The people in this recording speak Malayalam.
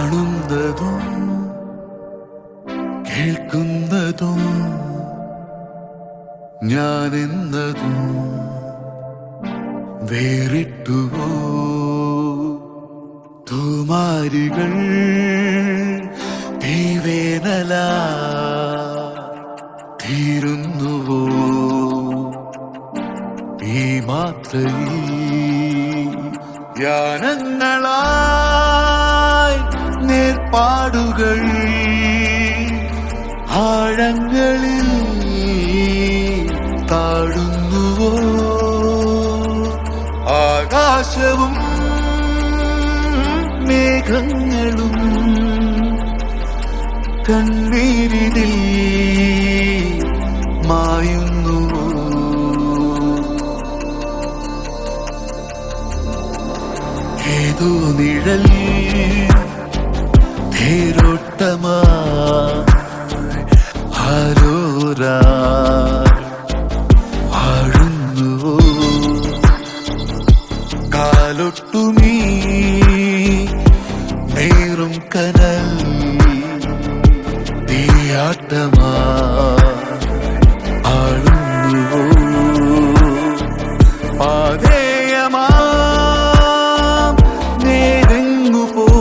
കാണുന്നതും കേൾക്കുന്നതും ഞാനെന്നതും വേറിട്ടുവോ തൂമാരികൾ തീവേനല തീരുന്നുവോ ഈ മാത്രയിൽ യാനങ്ങളായി നേർപ്പാടുകൾ ആഴങ്ങളിൽ താഴുന്നുവോ ആകാശവും മേഘങ്ങളും കണ്ണീരിതിൽ മായുന്നുവോ ഏതോ നിഴൽ തേരോട്ടമാ ആരോരാ വാഴുന്നുവോ കാലൊട്ടുമീ നേറും കനൽ തീയാട്ടമാ ആളുന്നുവോ പാതേയമാം നേരെങ്ങു പോ